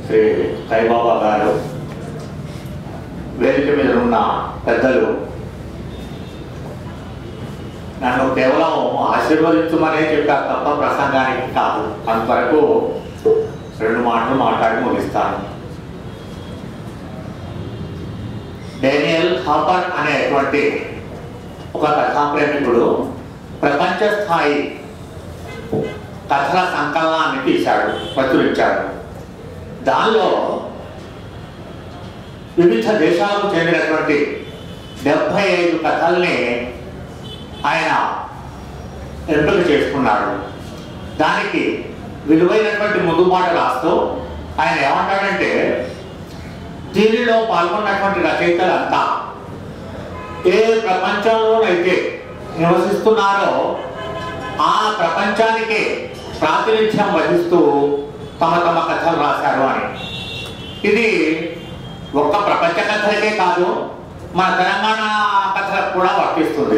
శ్రీ సాయిబాబా గారు వేదిక మీద ఉన్న పెద్దలు నన్ను కేవలం ఆశీర్వదించమనే చెప్పారు తప్ప ప్రసంగానికి కాదు అంతవరకు రెండు మాటలు మాట్లాడి ముగిస్తాను డేనియల్ హాపర్ అనేటువంటి ఒక కథాప్రేమికుడు ప్రపంచ స్థాయి కథల సంకలనాన్ని తీశాడు ప్రచురించాడు దానిలో వివిధ దేశాలకు చెందినటువంటి డెబ్భై ఐదు కథల్ని ఆయన ఎంపిక చేసుకున్నాడు దానికి విలువైనటువంటి ముందు మాట రాస్తూ ఆయన ఏమంటాడంటే దీనిలో పాల్గొన్నటువంటి రచయితలంతా ఏ ప్రపంచంలోనైతే నివసిస్తున్నారో ఆ ప్రపంచానికి ప్రాతినిధ్యం వహిస్తూ తమ తమ కథలు రాశారు అని ఇది ఒక్క ప్రపంచ కథలకే కాదు మన తెలంగాణ కథలకు కూడా వర్తిస్తుంది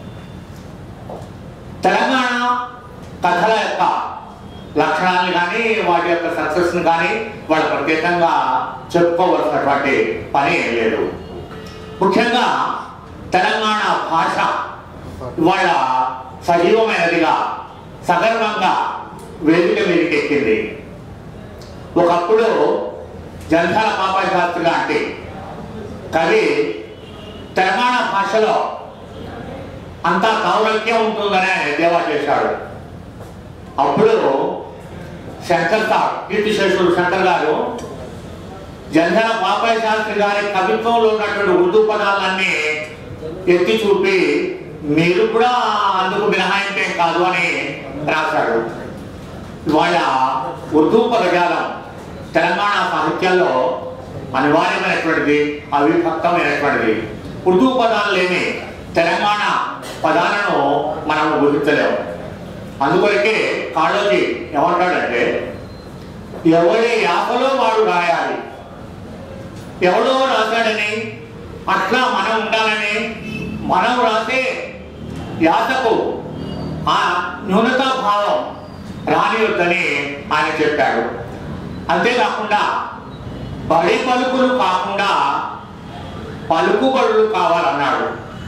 తెలంగాణ కథల యొక్క లక్షణాలను కానీ వాటి యొక్క సక్సెస్ని కానీ వాళ్ళు ప్రత్యేకంగా చెప్పుకోవలసినటువంటి పని ఏం లేదు ముఖ్యంగా తెలంగాణ భాష ఇవాళ సజీవమైనదిగా సగర్వంగా వేదిక మీదకి ఎక్కింది ఒకప్పుడు జంధాల పాపాయి శాస్త్రి లాంటి కవి తెలంగాణ భాషలో అంతా కౌరక్యం ఉంటుందని ఆయన ఎద్దేవా చేశాడు అప్పుడు శంకర్ సార్ కీర్తిశేషుడు శంకర్ గారు జంధ్యాల పాపాయి శాస్త్రి గారి కవిత్వంలో ఉన్నటువంటి ఉర్దూ పదాలన్నీ ఎత్తి చూపి మీరు కూడా అందుకు మినహాయింపేం కాదు అని రాశాడు ఇవాళ ఉర్దూ పదజాలం తెలంగాణ సాహిత్యంలో అనివార్యమైనటువంటిది అవిభక్తమైనటువంటిది ఉర్దూ పదాలు లేని తెలంగాణ పదాలను మనం ఊహించలేము అందుకొరకే కాళోజీ ఏమంటాడంటే ఎవరి యాసలో వాడు రాయాలి ఎవడో రాశాడని అట్లా మనం ఉండాలని మనం రాసే యాసకు ఆ న్యూనతా భావం రానియొద్దని ఆయన చెప్పాడు అంతేకాకుండా బడి పలుకులు కాకుండా పలుకుబడులు కావాలన్నాడు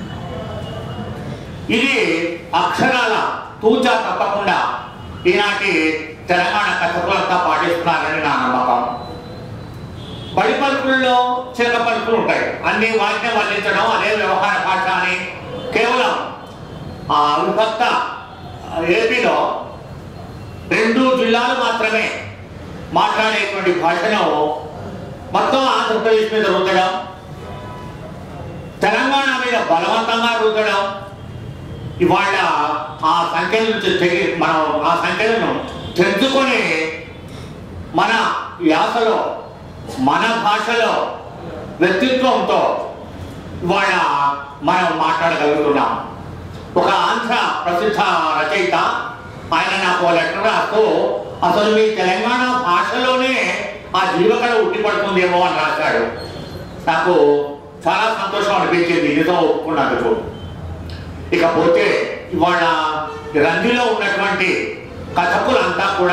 ఇది అక్షరాల తూచా తప్పకుండా ఈనాటి తెలంగాణ కథకులంతా పాటిస్తున్నారని నా నమ్మకం బడి పలుకుల్లో చిన్న పలుకులు ఉంటాయి అన్ని వాటిని వర్ణించడం అదే వ్యవహార భాష అని కేవలం ఆ అవిభక్త ఏపీలో రెండు జిల్లాలు మాత్రమే మాట్లాడేటువంటి భాషను మొత్తం ఆంధ్రప్రదేశ్ మీద రుద్దడం తెలంగాణ మీద బలవంతంగా రుద్దడం ఇవాళ ఆ సంఖ్యల నుంచి తెగి మనం ఆ సంఖ్యలను తెంచుకొని మన యాసలో మన భాషలో వ్యక్తిత్వంతో ఇవాళ మనం మాట్లాడగలుగుతున్నాం ఒక ఆంధ్ర ప్రసిద్ధ రచయిత ఆయన నాకు ఓ లెటర్ రాస్తూ అసలు మీ తెలంగాణ భాషలోనే ఆ జీవకళ ఉట్టిపడుతుందేమో అని రాశాడు నాకు చాలా సంతోషం అనిపించింది నిజం ఒప్పుకున్నందుకు ఇకపోతే ఇవాళ రంజిలో ఉన్నటువంటి కథకులంతా కూడా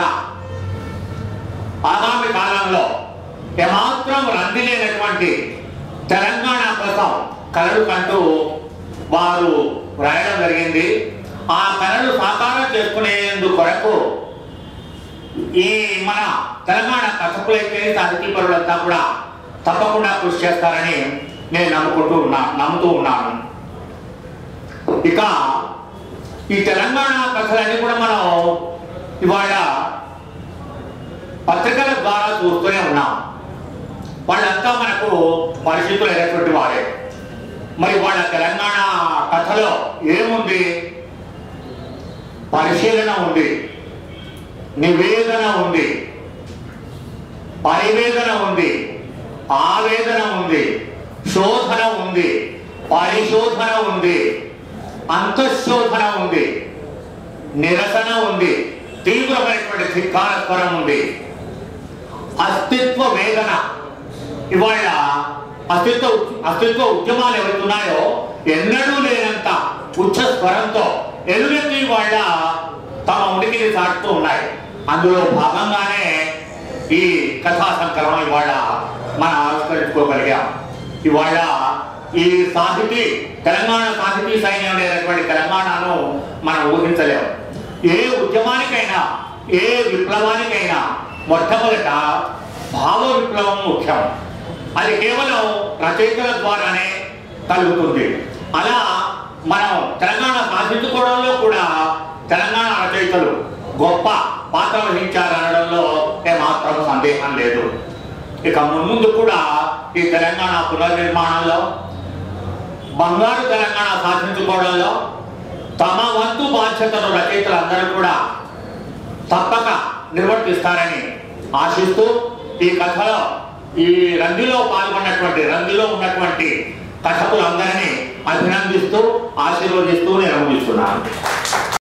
ఆగామి కాలంలో ఏమాత్రం రంది లేనటువంటి తెలంగాణ కోసం కలలు కంటూ వారు వ్రాయడం జరిగింది ఆ కళలు సాకారం చేసుకునేందుకు కొరకు ఈ మన తెలంగాణ కథకులైతే సాహితీపరులంతా కూడా తప్పకుండా కృషి చేస్తారని నేను నమ్ముకుంటూ ఉన్నా నమ్ముతూ ఉన్నాను ఇక ఈ తెలంగాణ కథలన్నీ కూడా మనం ఇవాళ పత్రికల ద్వారా చూస్తూనే ఉన్నాం వాళ్ళంతా మనకు పరిచితులైనటువంటి వారే మరి వాళ్ళ తెలంగాణ కథలో ఏముంది పరిశీలన ఉంది నివేదన ఉంది పరివేదన ఉంది ఆవేదన ఉంది శోధన ఉంది పరిశోధన ఉంది అంతఃశోధన ఉంది నిరసన ఉంది తీవ్రమైనటువంటి ధిక్కార స్వరం ఉంది అస్తిత్వ వేదన ఇవాళ అస్తిత్వ అస్తిత్వ ఉద్యమాలు ఎవరున్నాయో ఎన్నడూ లేనంత ఉచ్చ స్వరంతో ఎలుగెత్తి వాళ్ళ తమ ఉనికిని చాటుతూ ఉన్నాయి అందులో భాగంగానే ఈ కథా సంకలనం ఇవాళ మనం ఆవిష్కరించుకోగలిగాం ఇవాళ ఈ సాహితీ తెలంగాణ సాహితీ సైన్యం లేనటువంటి తెలంగాణను మనం ఊహించలేము ఏ ఉద్యమానికైనా ఏ విప్లవానికైనా మొట్టమొదట భావ విప్లవం ముఖ్యం అది కేవలం రచయితల ద్వారానే కలుగుతుంది అలా మనం తెలంగాణ సాధించుకోవడంలో కూడా తెలంగాణ రచయితలు గొప్ప పాత్ర వహించారనడంలో ఏమాత్రం సందేహం లేదు ఇక మున్ముందు కూడా ఈ తెలంగాణ పునర్నిర్మాణంలో బంగారు తెలంగాణ సాధించుకోవడంలో తమ వంతు బాధ్యతను రచయితలందరూ కూడా తప్పక నిర్వర్తిస్తారని ఆశిస్తూ ఈ కథలో ఈ రందిలో పాల్గొన్నటువంటి రందిలో ఉన్నటువంటి కథకులందరినీ అభినందిస్తూ ఆశీర్వదిస్తూ నేను ముగిస్తున్నాను